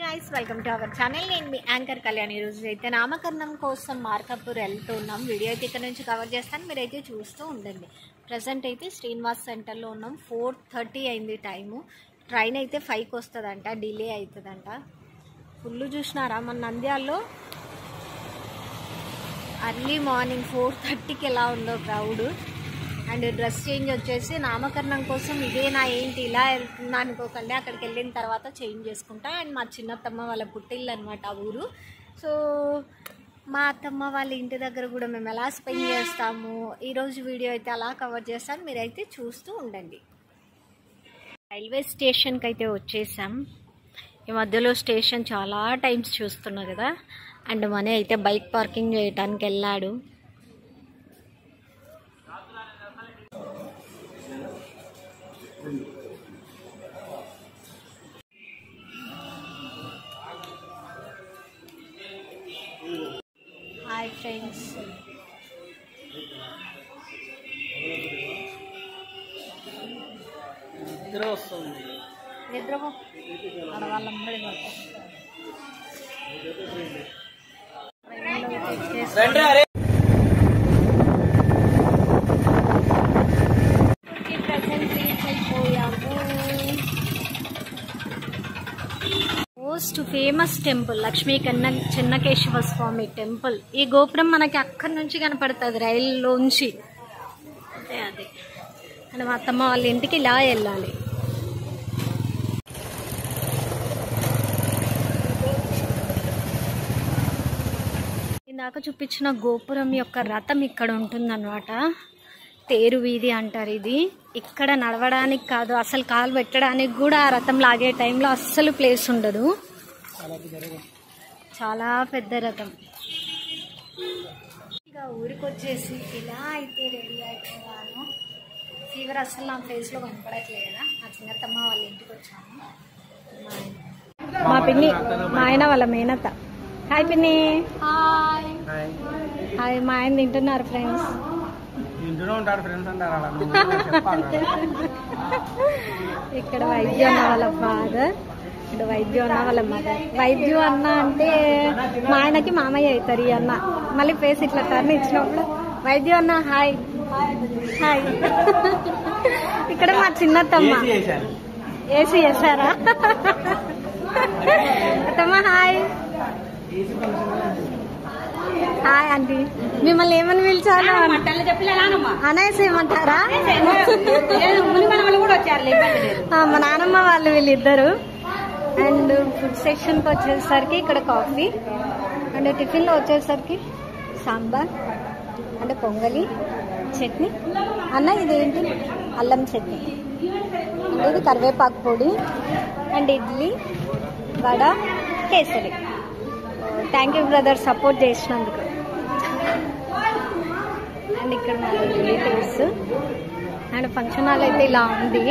Guys welcome to our channel నేను మీ anchor Kalyan ఈరోజు అయితే నామకరణం కోసం మార్కపూర్ వెళ్తున్నాం వీడియో అయితే ఇక్కడ నుంచి కవర్ చేస్తాను మీరైతే చూస్తూ ఉండండి ప్రజెంట్ అయితే శ్రీనివాస్ సెంటర్లో ఉన్నాం ఫోర్ థర్టీ అయింది టైము ట్రైన్ అయితే ఫైవ్కి వస్తుందంట డిలే అవుతుందంట ఫుల్ చూసినారా మన నంద్యాలలో అర్లీ మార్నింగ్ ఫోర్ థర్టీకి ఎలా ఉందో క్రౌడ్ అండ్ డ్రెస్ చేంజ్ వచ్చేసి నామకరణం కోసం ఇదేనా ఏంటి ఇలా వెళ్తున్నా అనుకోకండి అక్కడికి వెళ్ళిన తర్వాత చేంజ్ చేసుకుంటా అండ్ మా చిన్నత్తమ్మ వాళ్ళ పుట్టిల్లు అనమాట ఆ ఊరు సో మా అత్తమ్మ వాళ్ళ ఇంటి దగ్గర కూడా మేము ఎలా స్పెండ్ చేస్తాము ఈరోజు వీడియో అయితే అలా కవర్ చేస్తాను మీరైతే చూస్తూ ఉండండి రైల్వే స్టేషన్కి అయితే వచ్చేసాం ఈ మధ్యలో స్టేషన్ చాలా టైమ్స్ చూస్తున్నా కదా అండ్ మనీ అయితే బైక్ పార్కింగ్ చేయడానికి వెళ్ళాడు హాయ్ ఫ్రెండ్స్ నిద్ర వస్తుంది నిద్రపో ఆడవాళ్ళందరి రండి అరే మోస్ట్ ఫేమస్ టెంపుల్ లక్ష్మీ కన్న చెన్నకేశవ స్వామి టెంపుల్ ఈ గోపురం మనకి అక్కడి నుంచి కనపడుతుంది రైల్లోంచి అదే అదే అండ్ మా అత్తమ్మ వాళ్ళ ఇంటికి ఇలా వెళ్ళాలి ఇందాక చూపించిన గోపురం యొక్క రథం ఇక్కడ ఉంటుందన్నమాట తేరు వీధి అంటారు ఇది ఇక్కడ నడవడానికి కాదు అసలు కాలు పెట్టడానికి కూడా ఆ రథం లాగే టైంలో అస్సలు ప్లేస్ ఉండదు చాలా పెద్ద రథం ఇక ఊరికి వచ్చేసి ఇలా అయితే రెడీ అయిపోయాను ఫీవర్ అసలు నా ఫేస్లో కనపడట్లేదు కదా మా చిన్నత్తమ్మ వాళ్ళ ఇంటికి వచ్చాను మా ఆయన- మా పిన్ని మా ఆయన వాళ్ళ మేనత్త హాయ్ పిన్ని హాయ్ హాయ్ మా ఆయన తింటున్నారు ఫ్రెండ్స్ ఇంట్లో ఉంటాడు ఫ్రెండ్స్ అంటారు అలా నువ్వు చెప్పాలి ఇక్కడ వైద్య అన్న వాళ్ళ ఫాదర్ ఇక్కడ వైద్య అన్న వాళ్ళ మదర్ వైద్యు అన్న అంటే మా ఆయనకి మామయ్య అవుతారు ఈ అన్న మళ్ళీ ఫేస్ ఇట్లా టర్న్ ఇచ్చినప్పుడు వైద్యు అన్న హాయ్ హాయ్ ఇక్కడ మా చిన్నత్తమ్మ ఏసీ చేశాను ఏసీ చేశారా అత్తమ్మ hi AC function hi aunty మిమ్మల్ని ఏమని పిలిచాను అనేసి ఏమంటారా ఆ, మా నానమ్మ వాళ్ళు వీళ్ళిద్దరు అండ్ ఫుడ్ సెక్షన్కి వచ్చేసరికి ఇక్కడ కాఫీ అండ్ టిఫిన్లో వచ్చేసరికి సాంబార్ అంటే పొంగలి చట్నీ అన్న ఇదేంటి అల్లం చట్నీ అంటే ఇది కరివేపాకు పొడి and idli vada kesari thank you brother support చేసినందుకు అండ్ ఇక్కడ మా రిలేటివ్స్ అండ్ ఫంక్షన్ హాల్ అయితే ఇలా ఉంది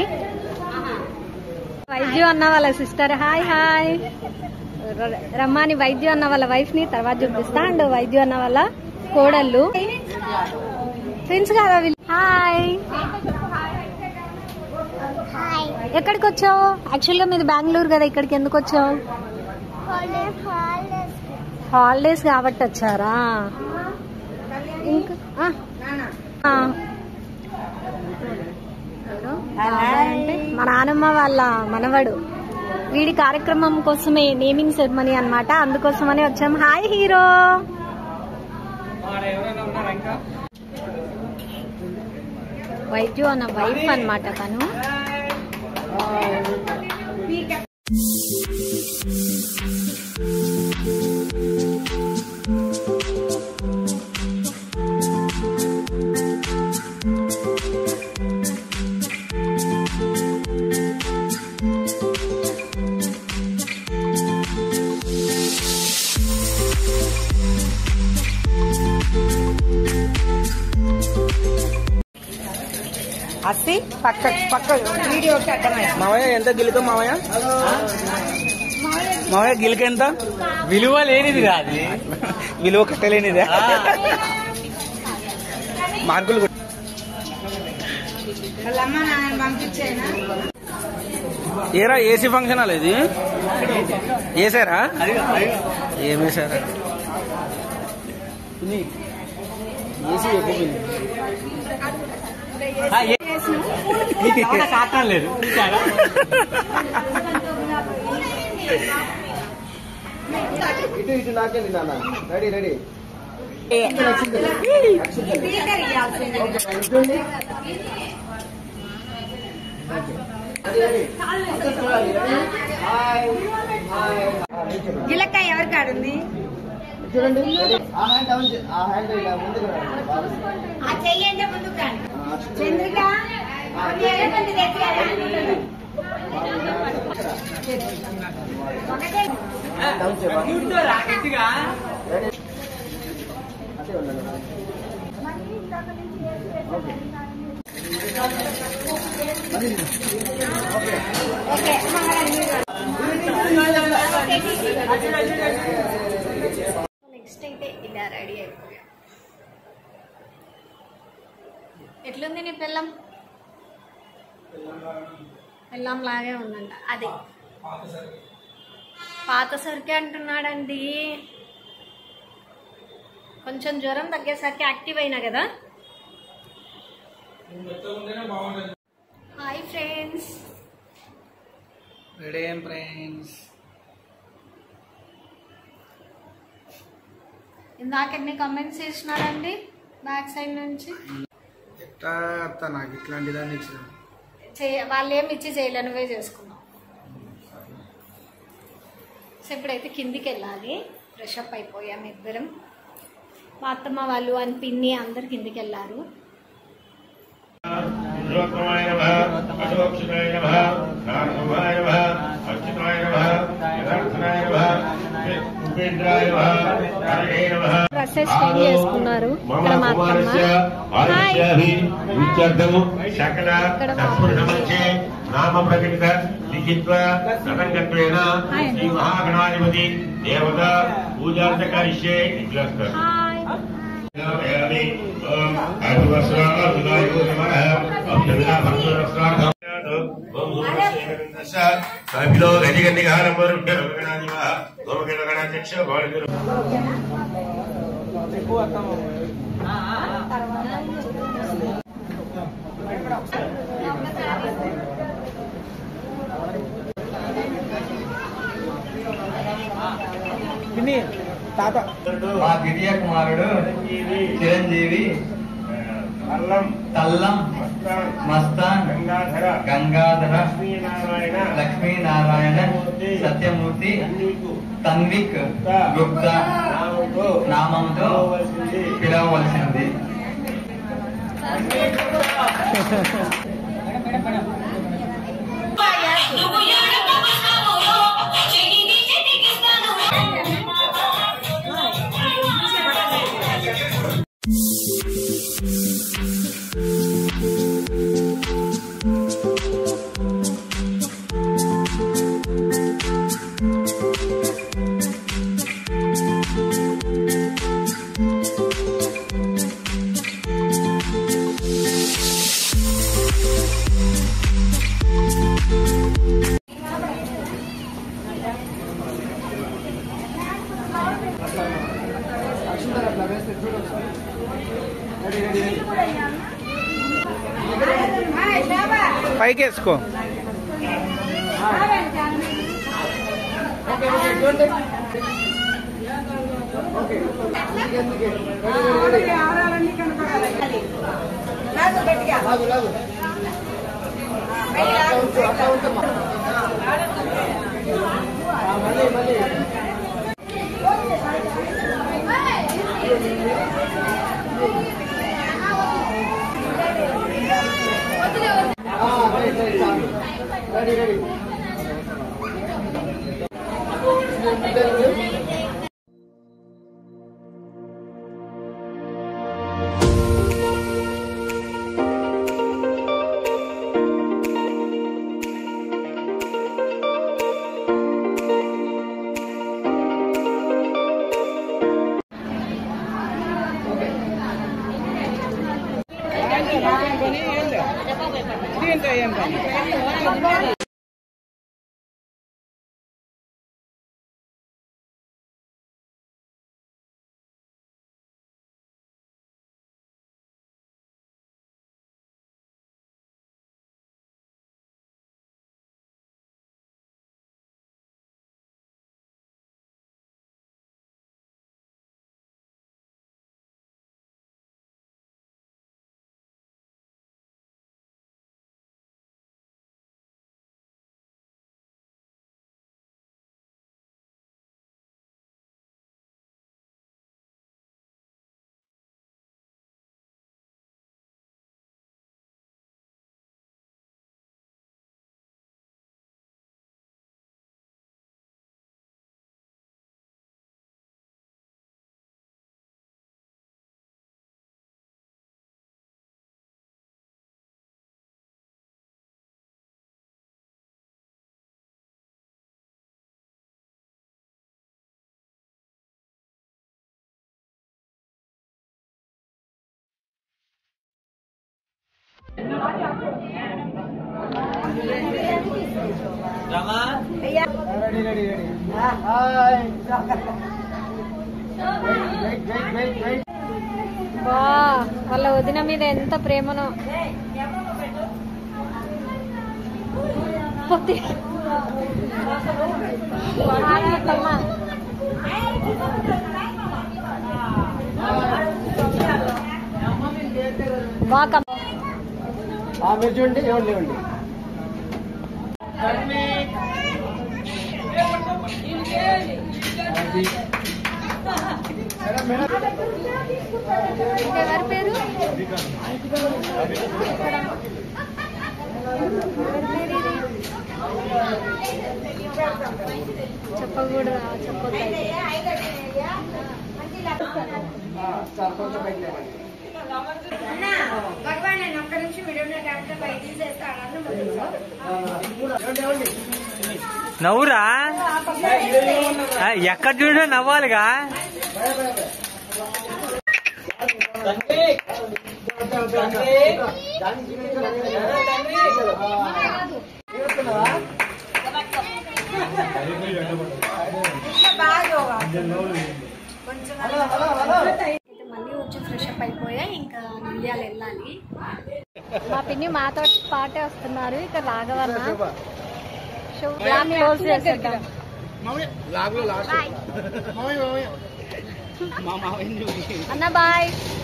వైద్యు అన్న వాళ్ళ సిస్టర్ హాయ్ హాయ్ ర- రమ్మాని వైద్యు అన్న వాళ్ళ వైఫ్ ని తర్వాత చూపిస్తా అండ్ వైద్యు అన్న వాళ్ళ కోడళ్ళు ఫ్రెండ్స్ కదా వీళ్ళు హాయ్ ఎక్కడికి వచ్చావు యాక్చువల్గా మీది బెంగళూరు కదా ఇక్కడికి ఎందుకు వచ్చావు హాలిడేస్ కాబట్టి వచ్చారా ఇంకా ఆ. ఆ. ఎవరు? బాబాయ్ అంటే మా నానమ్మ వాళ్ళ మనవడు వీడి కార్యక్రమం కోసమే నేమింగ్ సెరమనీ అన్నమాట అందుకోసమనే వచ్చాం హాయ్ హీరో ఎవరైనా ఉన్నారా ఇంకా వైద్యు అన్న వైఫ్ అన్నమాట తను అస్సి పక్క పక్క వీడియోకి అర్థమైంది మావయ్య ఎంత గిలుక మావయ్య మావయ్య గిలుక ఎంత విలువ లేనిది కాదు విలువ కట్టలేనిదే మార్కులు కొట్- వాళ్ళ అమ్మ నాన్న పంపించేనా ఏరా ఏసీ ఫంక్షన్ హాల్ ఇది వేసారా ఏం వేసారా ఏసీ నీకు ఎవడ కాటం లేదు చూసారా? ఇటు ఇటు నాకెళ్ళి నాన్న రెడీ రెడీ గిలక్కాయ ఎవరి కాడుంది చూడండి ఆ హ్యాండ్ డౌన్ చే- ఆ హ్యాండ్ ఇలా ముందుకు రండి. బాగా. ఆ చెయ్యండి ముందుకు రండి ఆ, అక్షింతలు చంద్రిక అది ఎర్రగడ్డ తెచ్చారా? ఒకటే డౌన్ చే బాగా. కూర్చోరా, గట్టిగా. రెడీ అదే ఉండండి ఓకే ఓకే నెక్స్ట్ అయితే ఇలా రెడీ అయిపోయా ఎట్లుంది నీ పిల్లం పిల్లం లాగే ఉందంట అది పాత సరికి అంటున్నాడండి కొంచెం జ్వరం తగ్గేసరికి యాక్టివ్ అయినా కదా హాయ్ ఫ్రెండ్స్ రెడీ ఏం ఫ్రెండ్స్ ఇందాక ఎన్ని కమెంట్స్ చేసినాడండి బ్యాక్ సైడ్ నుంచి ఎట్లా అత్త నాకు ఇట్లాంటి దాన్ని ఇచ్చిన చేయ వాళ్ళు ఏమి ఇచ్చి చేయలేనివే చేసుకున్నాం సో ఇప్పుడైతే కిందికి వెళ్ళాలి ఫ్రెష్ అప్ అయిపోయాం ఇద్దరం మా అత్తమ్మ వాళ్ళు అని పిన్ని అందరు కిందికి వెళ్ళారు రుద్రోత్తమాయ నమః అశోక్షితాయ నమః నారసింహాయ నమః అచ్యుతాయ నమః యథార్థనాయ నమః ఉపేంద్రాయ నమః హరే నమః డ్రెస్సెస్ చేంజ్ చేసుకున్నారు ఇక్కడ మా అత్తమ్మ ఆయుష్యాభి విద్యార్థము సకల ఇక్కడ మా తత్పురుషమచ్చే నామ ప్రకటిత లిఖిత్వ సతంగత్వేన శ్రీ మహాగణాధిపతి దేవత పూజార్థ కరిష్యే ఇట్లస్తారు హాయ్ यामि ओम आदिवस्रागाय नमः अभ्यविना भक्तरस्रार्थम् ओम सूर्यस्य साबिलो गदिगन्निघारमरुभ्य गणादिवः ओम गणगणाध्यक्ष बालगिरि పిన్ని తాత మా గిరియ కుమారుడు చిరంజీవి అల్లం తల్లం మస్తాన్ మస్తాన్ గంగాధర గంగాధర లక్ష్మీనారాయణ లక్ష్మీనారాయణ సత్యమూర్తి అన్నికు తన్విక్ గుప్తా నామంతో నామంతో పిలవవలసింది. పిలవవలసింది అక్షింతలు అట్లా వేస్తే చూడు ఒకసారి. రెడీ రెడీ రెడీ పైకి వేసుకో ఓకే ఓకే చూడండి ఓకే ఎందుకే రెడీ రెడీ రెడీ లాగు లాగు అట్లా ఉంచు అట్లా ఉంచమ్మా ఆ, మళ్ళీ మళ్ళీ ఆ, రైట్ రైట్ చాలు రెడీ రెడీ దీంతో ఏం పని ready ready ready hi wait wait wait wait బా వాళ్ళ వదిన మీద ఎంత ప్రేమనో పొత్తి. ఆడతమ్మా. వాకమ్మ. ఆ మీరు చూడండి ఇవ్వండి ఇవ్వండి అది. మేడం మేడం ఇంకా ఎవరి పేరు చెప్పకూడదు చెప్పొద్దు సార్ కొంచెం బయట లేవండి. భగవాన్ నేను ఒక్క నిమిషం వీడియో డాక్టర్ బయట తీసేస్తాను ఇవ్వండి ఇవ్వండి నవ్వురా ఆ, ఎక్కడ చూసినా నవ్వాలిగా భయ భయ భయ దానికి చూపించాలి. ఏడుస్తున్నావా? హలో హలో హలో అయితే మళ్ళీ వచ్చి ఫ్రెష్ అప్ అయిపోయా ఇంకా నిలియాలు వెళ్ళాలి మా పిన్ని మాతో పాటే వస్తున్నారు ఇక్కడ రాఘవన్న షో బ్లాగ్ క్లోజ్ చేసేద్దాం అన్న బాయ్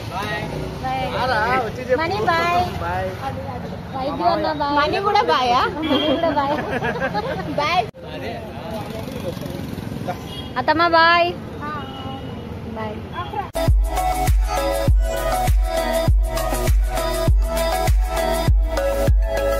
బాయ్ మణి బాయ్ వైద్యు అన్న బాయ్ మణి కూడా బాయా మణి కూడా బాయ్ బాయ్ అత్తమ్మ బాయ్ బాయ్